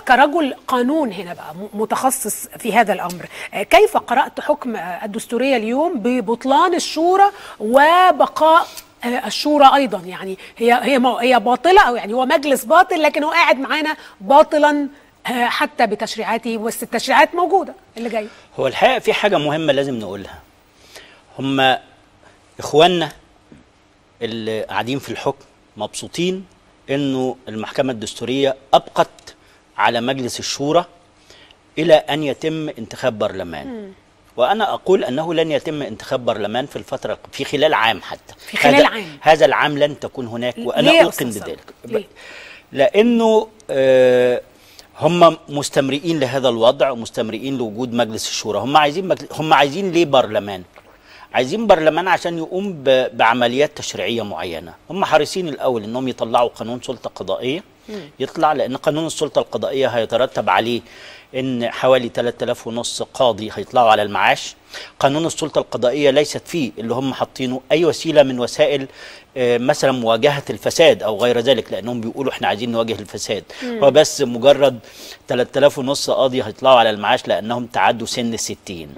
كرجل قانون هنا بقى متخصص في هذا الامر كيف قرات حكم الدستوريه اليوم ببطلان الشورى وبقاء الشورى ايضا يعني هي هي هي باطله او يعني هو مجلس باطل لكن هو قاعد معانا باطلا حتى بتشريعاته بس التشريعات موجوده اللي جايه هو الحقيقه في حاجه مهمه لازم نقولها هم اخواننا اللي قاعدين في الحكم مبسوطين انه المحكمه الدستوريه ابقت على مجلس الشورى الى ان يتم انتخاب برلمان م. وانا اقول انه لن يتم انتخاب برلمان في الفتره في خلال عام حتى في خلال هذا عام هذا العام لن تكون هناك وانا ليه اوقن أستاذ بذلك ليه؟ لانه آه هم مستمرئين لهذا الوضع ومستمرئين لوجود مجلس الشورى هم عايزين مجل... هم عايزين ليه برلمان عايزين برلمان عشان يقوم ب... بعمليات تشريعيه معينه هم حريصين الاول انهم يطلعوا قانون سلطه قضائيه يطلع لان قانون السلطه القضائيه هيترتب عليه ان حوالي 3000 ونص قاضي هيطلعوا على المعاش قانون السلطه القضائيه ليست فيه اللي هم حاطينه اي وسيله من وسائل آه، مثلا مواجهه الفساد او غير ذلك لانهم بيقولوا احنا عايزين نواجه الفساد هو بس مجرد 3000 ونص قاضي هيطلعوا على المعاش لانهم تعدوا سن 60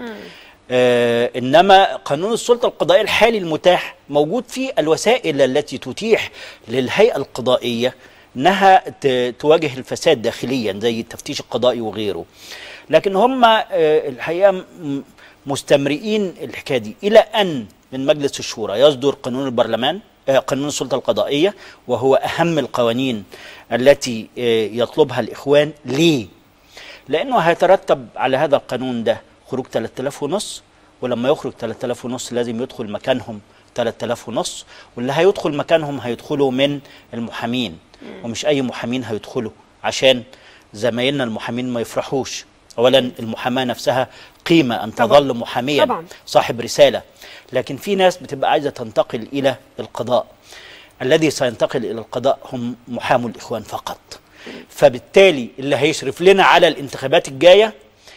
آه انما قانون السلطه القضائيه الحالي المتاح موجود فيه الوسائل التي تتيح للهيئه القضائيه انها ت- تواجه الفساد داخليا زي التفتيش القضائي وغيره لكن هم آه، الحقيقه م- مستمرئين الحكايه دي الى ان من مجلس الشورى يصدر قانون البرلمان آه، قانون السلطه القضائيه وهو اهم القوانين التي آه، يطلبها الاخوان ليه؟ لانه هيترتب على هذا القانون ده خروج 3000 ونص ولما يخرج 3000 ونص لازم يدخل مكانهم 3000 ونص واللي هيدخل مكانهم هيدخلوا من المحامين ومش اي محامين هيدخلوا عشان زمايلنا المحامين ما يفرحوش اولا المحاماه نفسها قيمه ان طبعاً. تظل محاميا طبعاً. صاحب رساله لكن في ناس بتبقى عايزه تنتقل الى القضاء الذي سينتقل الى القضاء هم محامو الاخوان فقط فبالتالي اللي هيشرف لنا على الانتخابات الجايه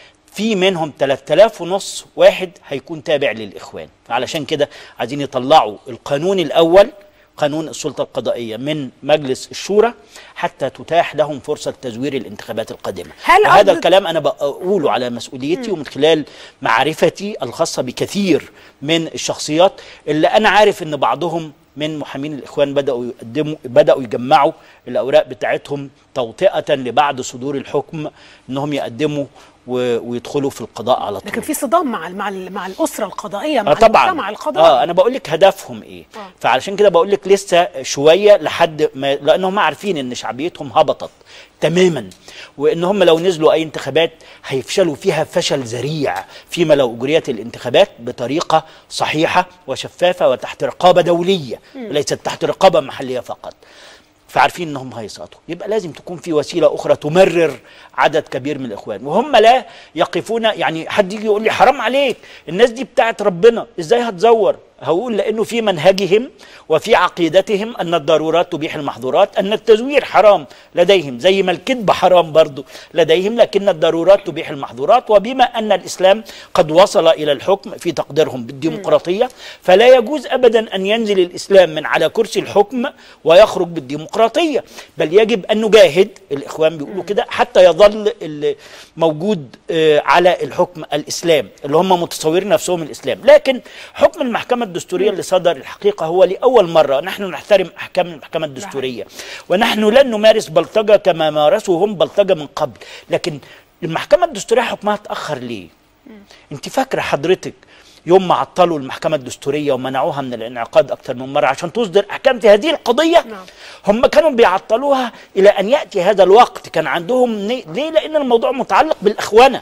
في منهم 3000 ونص واحد هيكون تابع للاخوان علشان كده عايزين يطلعوا القانون الاول قانون السلطه القضائيه من مجلس الشورى حتى تتاح لهم فرصه تزوير الانتخابات القادمه هل وهذا قصد- الكلام انا بقوله على مسؤوليتي ومن خلال معرفتي الخاصه بكثير من الشخصيات اللي انا عارف ان بعضهم من محامين الاخوان بداوا يقدموا بداوا يجمعوا الاوراق بتاعتهم توطئه لبعد صدور الحكم انهم يقدموا و- ويدخلوا في القضاء على طول لكن في صدام مع ال- مع ال- مع الاسره القضائيه مع اه طبعا المجتمع القضائي اه انا بقول لك هدفهم ايه آه. فعلشان كده بقول لك لسه شويه لحد ما لانهم عارفين ان شعبيتهم هبطت تماما وان هم لو نزلوا اي انتخابات هيفشلوا فيها فشل ذريع فيما لو اجريت الانتخابات بطريقه صحيحه وشفافه وتحت رقابه دوليه وليست تحت رقابه محليه فقط فعارفين انهم هيسقطوا يبقى لازم تكون في وسيله اخرى تمرر عدد كبير من الاخوان وهم لا يقفون يعني حد يجي يقول لي حرام عليك الناس دي بتاعت ربنا ازاي هتزور هقول لانه في منهجهم وفي عقيدتهم ان الضرورات تبيح المحظورات ان التزوير حرام لديهم زي ما الكذب حرام برضو لديهم لكن الضرورات تبيح المحظورات وبما ان الاسلام قد وصل الى الحكم في تقديرهم بالديمقراطيه فلا يجوز ابدا ان ينزل الاسلام من على كرسي الحكم ويخرج بالديمقراطيه بل يجب ان نجاهد الاخوان بيقولوا كده حتى يظل ال- موجود آه، على الحكم الاسلام اللي هم متصورين نفسهم الاسلام لكن حكم المحكمه الدستوريه اللي صدر الحقيقه هو لاول مره نحن نحترم احكام المحكمه الدستوريه ونحن لن نمارس بلطجه كما مارسوا هم بلطجه من قبل لكن المحكمه الدستوريه حكمها اتاخر ليه انت فاكره حضرتك يوم ما عطلوا المحكمة الدستورية ومنعوها من الانعقاد أكثر من مرة عشان تصدر أحكام في هذه القضية نعم. هم كانوا بيعطلوها إلى أن يأتي هذا الوقت كان عندهم ني- ليه لأن الموضوع متعلق بالأخوانة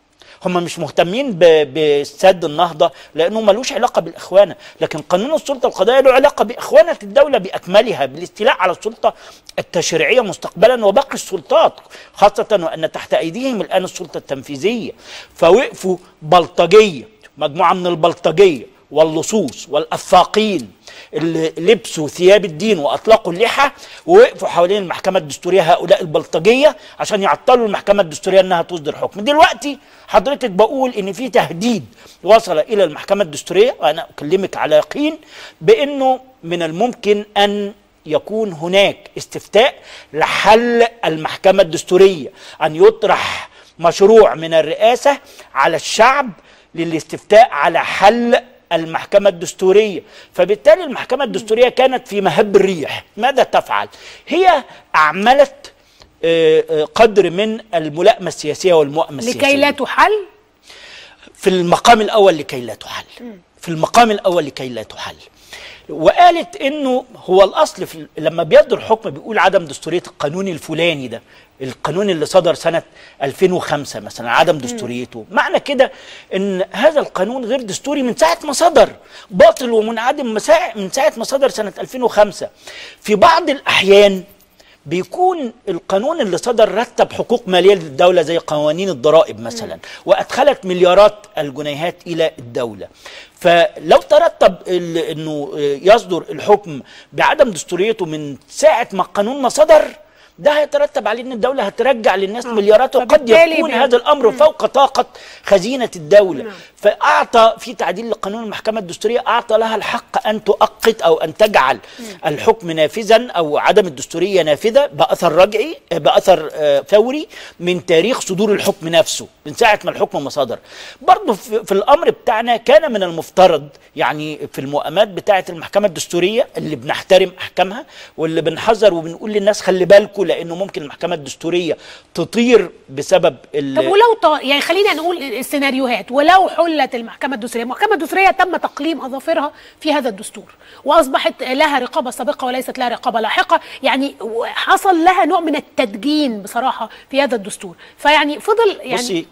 هم مش مهتمين ب- بسد النهضة لأنه ملوش علاقة بالإخوانة لكن قانون السلطة القضائية له علاقة بإخوانة الدولة بأكملها بالاستيلاء على السلطة التشريعية مستقبلا وباقي السلطات خاصة وأن تحت أيديهم الآن السلطة التنفيذية فوقفوا بلطجية مجموعة من البلطجية واللصوص والأفاقين اللي لبسوا ثياب الدين واطلقوا اللحى ووقفوا حوالين المحكمه الدستوريه هؤلاء البلطجيه عشان يعطلوا المحكمه الدستوريه انها تصدر حكم دلوقتي حضرتك بقول ان في تهديد وصل الى المحكمه الدستوريه وانا اكلمك على يقين بانه من الممكن ان يكون هناك استفتاء لحل المحكمة الدستورية أن يطرح مشروع من الرئاسة على الشعب للاستفتاء على حل المحكمة الدستورية فبالتالي المحكمة الدستورية كانت في مهب الريح ماذا تفعل؟ هي أعملت آه، آه، قدر من الملائمة السياسية والمؤامة السياسية لكي لا تحل في المقام الاول لكي لا تحل في المقام الاول لكي لا تحل وقالت انه هو الاصل في لما بيصدر حكم بيقول عدم دستوريه القانون الفلاني ده القانون اللي صدر سنه 2005 مثلا عدم دستوريته معنى كده ان هذا القانون غير دستوري من ساعه ما صدر باطل ومنعدم مساع- من ساعه ما صدر سنه 2005 في بعض الاحيان بيكون القانون اللي صدر رتب حقوق ماليه للدوله زي قوانين الضرائب مثلا وادخلت مليارات الجنيهات الى الدوله فلو ترتب ال- انه يصدر الحكم بعدم دستوريته من ساعه ما القانون ما صدر ده هيترتب عليه ان الدوله هترجع للناس آه. مليارات وقد فبالتالي يكون بي- هذا الامر فوق طاقه خزينه الدوله نعم. فاعطى في تعديل لقانون المحكمه الدستوريه اعطى لها الحق ان تؤقت او ان تجعل الحكم نافذا او عدم الدستوريه نافذه باثر رجعي باثر آه، فوري من تاريخ صدور الحكم نفسه من ساعه ما الحكم ما صدر برضه في في الامر بتاعنا كان من المفترض يعني في المؤامات بتاعه المحكمه الدستوريه اللي بنحترم احكامها واللي بنحذر وبنقول للناس خلي بالكم لانه ممكن المحكمه الدستوريه تطير بسبب ال- طب ولو ط... يعني خلينا نقول السيناريوهات ولو حلت المحكمه الدستوريه، المحكمه الدستوريه تم تقليم اظافرها في هذا الدستور واصبحت لها رقابه سابقه وليست لها رقابه لاحقه، يعني حصل لها نوع من التدجين بصراحه في هذا الدستور، فيعني فضل يعني بصي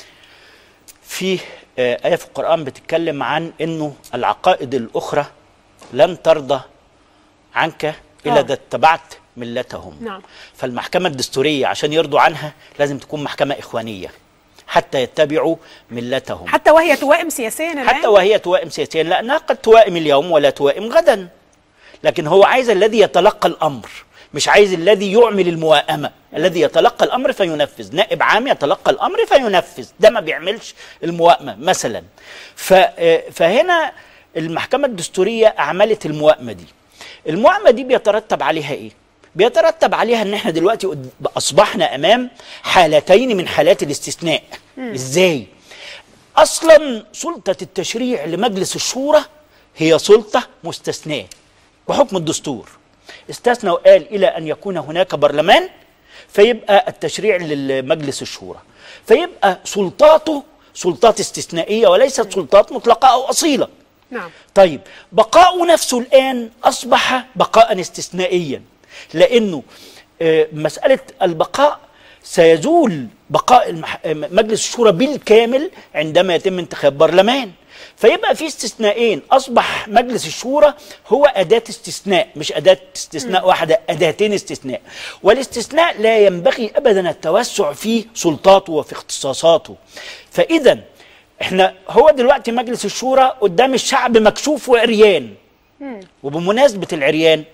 في آه، آية في القرآن بتتكلم عن إنه العقائد الأخرى لن ترضى عنك إلا آه. إذا اتبعت ملتهم نعم. فالمحكمة الدستورية عشان يرضوا عنها لازم تكون محكمة إخوانية حتى يتبعوا ملتهم حتى وهي توائم سياسيا الآن؟ حتى وهي توائم سياسيا لأنها قد توائم اليوم ولا توائم غدا لكن هو عايز الذي يتلقى الأمر مش عايز الذي يعمل الموائمة الذي يتلقى الأمر فينفذ نائب عام يتلقى الأمر فينفذ ده ما بيعملش الموائمة مثلا ف- آه، فهنا المحكمة الدستورية أعملت الموائمة دي الموائمة دي بيترتب عليها إيه؟ بيترتب عليها ان احنا دلوقتي قد- اصبحنا امام حالتين من حالات الاستثناء ازاي اصلا سلطه التشريع لمجلس الشورى هي سلطه مستثناه بحكم الدستور استثنى وقال الى ان يكون هناك برلمان فيبقى التشريع لمجلس الشورى فيبقى سلطاته سلطات استثنائيه وليست سلطات مطلقه او اصيله نعم طيب بقاؤه نفسه الآن أصبح بقاء استثنائيا لأنه آه، مسألة البقاء سيزول بقاء المح... آه، مجلس الشورى بالكامل عندما يتم انتخاب برلمان فيبقى في استثنائين أصبح مجلس الشورى هو أداة استثناء مش أداة استثناء واحدة أداتين استثناء والاستثناء لا ينبغي أبدا التوسع في سلطاته وفي اختصاصاته فإذا احنا هو دلوقتي مجلس الشورى قدام الشعب مكشوف وعريان وبمناسبة العريان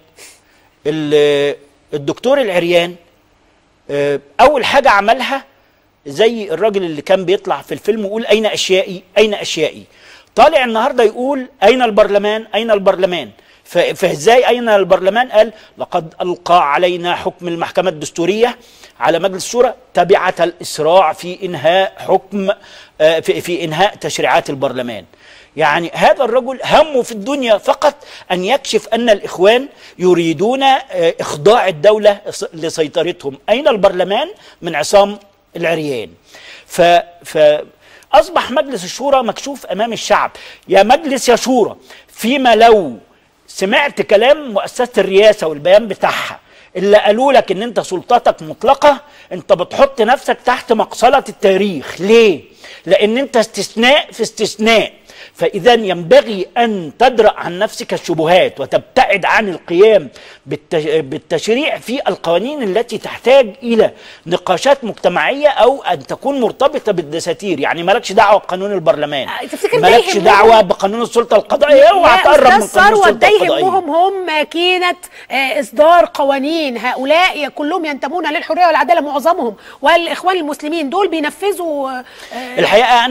ال- الدكتور العريان آه، أول حاجة عملها زي الراجل اللي كان بيطلع في الفيلم ويقول أين أشيائي أين أشيائي طالع النهاردة يقول أين البرلمان أين البرلمان ف- فازاي أين البرلمان قال لقد ألقى علينا حكم المحكمة الدستورية على مجلس الشورى تبعة الإسراع في إنهاء حكم آه، في, في إنهاء تشريعات البرلمان يعني هذا الرجل همه في الدنيا فقط أن يكشف أن الإخوان يريدون آه، إخضاع الدولة لسيطرتهم أين البرلمان من عصام العريان ف, ف أصبح مجلس الشورى مكشوف أمام الشعب يا مجلس يا شورى فيما لو سمعت كلام مؤسسة الرئاسة والبيان بتاعها اللي قالوا لك ان انت سلطتك مطلقة انت بتحط نفسك تحت مقصلة التاريخ ليه؟ لان انت استثناء في استثناء فإذا ينبغي أن تدرأ عن نفسك الشبهات وتبتعد عن القيام بالتش- بالتشريع في القوانين التي تحتاج إلى نقاشات مجتمعية أو أن تكون مرتبطة بالدساتير يعني مالكش دعوة بقانون البرلمان آه، تفتكر ده مالكش يهمهم؟ دعوة بقانون السلطة القضائية اوعى يا تقرب من أستاذ قانون ثروت السلطة ده القضائية يهمهم هم ماكينة آه، إصدار قوانين هؤلاء كلهم ينتمون للحرية والعدالة معظمهم والإخوان المسلمين دول بينفذوا آه، آه، الحقيقه انا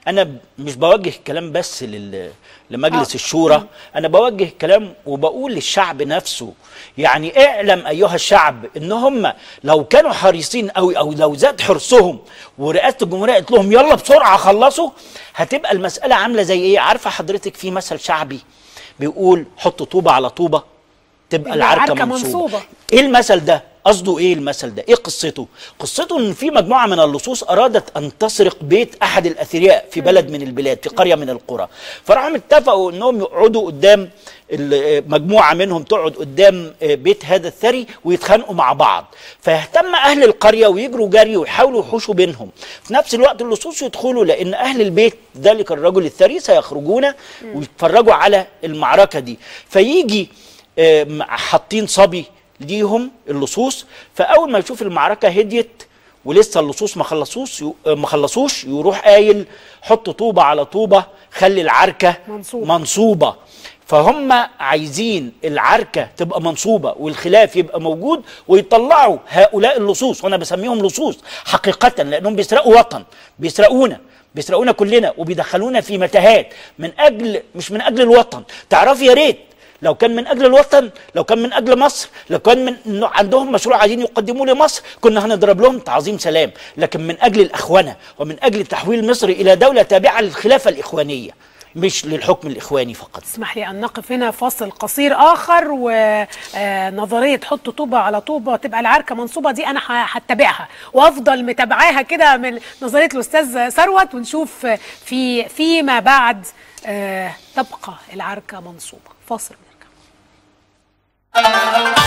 انا ب- مش بوجه الكلام بس لل... لمجلس الشورى انا بوجه الكلام وبقول للشعب نفسه يعني اعلم ايها الشعب ان هم لو كانوا حريصين قوي او لو زاد حرصهم ورئاسه الجمهوريه قالت لهم يلا بسرعه خلصوا هتبقى المساله عامله زي ايه عارفه حضرتك في مثل شعبي بيقول حط طوبه على طوبه تبقى يبقى العركه العركة منصوبه. منصوبة. ايه المثل ده قصده ايه المثل ده ايه قصته قصته ان في مجموعه من اللصوص ارادت ان تسرق بيت احد الاثرياء في بلد من البلاد في قريه من القرى فراحوا اتفقوا انهم يقعدوا قدام ال- مجموعه منهم تقعد قدام بيت هذا الثري ويتخانقوا مع بعض فيهتم اهل القريه ويجروا جري ويحاولوا يحوشوا بينهم في نفس الوقت اللصوص يدخلوا لان اهل البيت ذلك الرجل الثري سيخرجون ويتفرجوا على المعركه دي فيجي آم، حاطين صبي ليهم اللصوص فاول ما يشوف المعركه هديت ولسه اللصوص ما خلصوش ما خلصوش يروح قايل حط طوبه على طوبه خلي العركه منصوبة. منصوبه فهم عايزين العركه تبقى منصوبه والخلاف يبقى موجود ويطلعوا هؤلاء اللصوص وانا بسميهم لصوص حقيقه لانهم بيسرقوا وطن بيسرقونا بيسرقونا كلنا وبيدخلونا في متاهات من اجل مش من اجل الوطن تعرفي يا ريت لو كان من اجل الوطن لو كان من اجل مصر لو كان من إنه عندهم مشروع عايزين يقدموه لمصر كنا هنضرب لهم تعظيم سلام لكن من اجل الاخوانه ومن اجل تحويل مصر الى دوله تابعه للخلافه الاخوانيه مش للحكم الاخواني فقط اسمح لي ان نقف هنا فاصل قصير اخر ونظريه حط طوبه على طوبه تبقى العركه منصوبه دي انا ه- هتبعها وافضل متابعاها كده من نظريه الاستاذ ثروت ونشوف في فيما بعد آه، تبقى العركه منصوبه فاصل نرجع